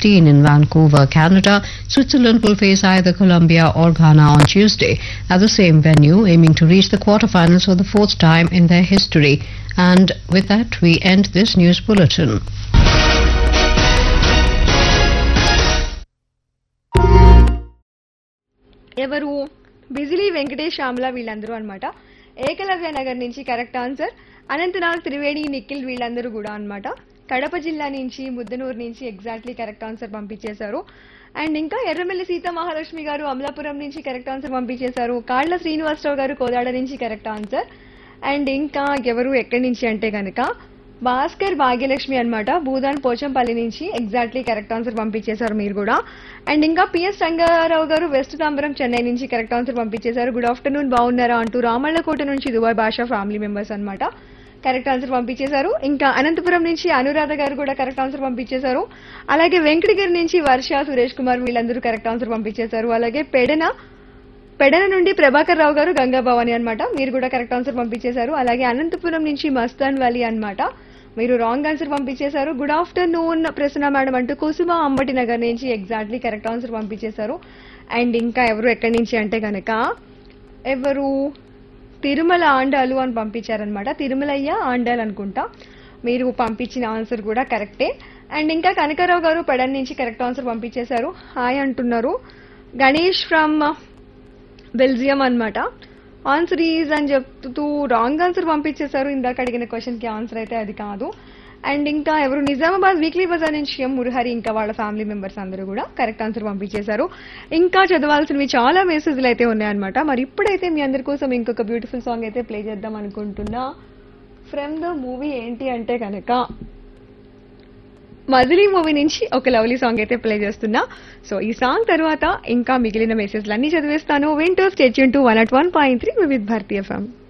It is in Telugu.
16 in Vancouver, Canada. Switzerland will face either Colombia or Ghana on Tuesday at the same venue, aiming to reach the quarterfinals for the fourth time in their history. And with that, we end this news bulletin. ఎవరు బిజిలీ వెంకటేష్ శ్యామల వీళ్ళందరూ అన్నమాట ఏకలవ్య నగర్ నుంచి కరెక్ట్ ఆన్సర్ అనంతనాగ్ త్రివేణి నిఖిల్ వీళ్ళందరూ కూడా అన్నమాట కడప జిల్లా నుంచి ముద్దనూరు నుంచి ఎగ్జాక్ట్లీ కరెక్ట్ ఆన్సర్ పంపించేశారు అండ్ ఇంకా ఎర్రమెల్లి సీత మహాలక్ష్మి గారు అమలాపురం నుంచి కరెక్ట్ ఆన్సర్ పంపించేశారు కాళ్ళ శ్రీనివాసరావు గారు కోదాడ నుంచి కరెక్ట్ ఆన్సర్ అండ్ ఇంకా ఎవరు ఎక్కడి నుంచి అంటే కనుక భాస్కర్ భాగ్యలక్ష్మి అన్నమాట భూదాన్ పోచంపల్లి నుంచి ఎగ్జాక్ట్లీ కరెక్ట్ ఆన్సర్ పంపించేశారు మీరు కూడా అండ్ ఇంకా పిఎస్ రంగారావు గారు వెస్ట్ తాంబరం చెన్నై నుంచి కరెక్ట్ ఆన్సర్ పంపించేశారు గుడ్ ఆఫ్టర్నూన్ బాగున్నారా అంటూ రామళ్ళకోట నుంచి దుబాయ్ భాషా ఫ్యామిలీ మెంబర్స్ అన్నమాట కరెక్ట్ ఆన్సర్ పంపించేశారు ఇంకా అనంతపురం నుంచి అనురాధ గారు కూడా కరెక్ట్ ఆన్సర్ పంపించేశారు అలాగే వెంకటగిరి నుంచి వర్ష సురేష్ కుమార్ వీళ్ళందరూ కరెక్ట్ ఆన్సర్ పంపించేశారు అలాగే పెడన పెడన నుండి ప్రభాకర్ రావు గారు గంగా భవాని అన్నమాట మీరు కూడా కరెక్ట్ ఆన్సర్ పంపించేశారు అలాగే అనంతపురం నుంచి మస్తాన్ వలి అన్నమాట మీరు రాంగ్ ఆన్సర్ పంపించేశారు గుడ్ ఆఫ్టర్నూన్ ప్రసన్న మేడం అంటూ కుసుమ అంబటి నగర్ నుంచి ఎగ్జాక్ట్లీ కరెక్ట్ ఆన్సర్ పంపించేశారు అండ్ ఇంకా ఎవరు ఎక్కడి నుంచి అంటే కనుక ఎవరు తిరుమల ఆండాలు అని పంపించారనమాట తిరుమలయ్య ఆండాలు అనుకుంటా మీరు పంపించిన ఆన్సర్ కూడా కరెక్టే అండ్ ఇంకా కనకారావు గారు పెడన్ నుంచి కరెక్ట్ ఆన్సర్ పంపించేశారు హాయ్ అంటున్నారు గణేష్ ఫ్రమ్ బెల్జియం అన్నమాట ఆన్సర్ ఈజ్ అని చెప్తూ రాంగ్ ఆన్సర్ పంపించేశారు ఇందాక అడిగిన క్వశ్చన్ కి ఆన్సర్ అయితే అది కాదు అండ్ ఇంకా ఎవరు నిజామాబాద్ వీక్లీ బజార్ నుంచి ఎం మురహరి ఇంకా వాళ్ళ ఫ్యామిలీ మెంబర్స్ అందరూ కూడా కరెక్ట్ ఆన్సర్ పంపించేశారు ఇంకా చదవాల్సినవి చాలా మెసేజ్లు అయితే ఉన్నాయన్నమాట మరి ఇప్పుడైతే మీ అందరి కోసం ఇంకొక బ్యూటిఫుల్ సాంగ్ అయితే ప్లే చేద్దాం అనుకుంటున్నా ఫ్రమ్ ద మూవీ ఏంటి అంటే కనుక మజిలీ మూవీ నుంచి ఒక లవ్లీ సాంగ్ అయితే ప్లే చేస్తున్నా సో ఈ సాంగ్ తర్వాత ఇంకా మిగిలిన మెసేజ్లు అన్ని చదివేస్తాను వింటూ stay tuned to one at one point three with Bharatiya FM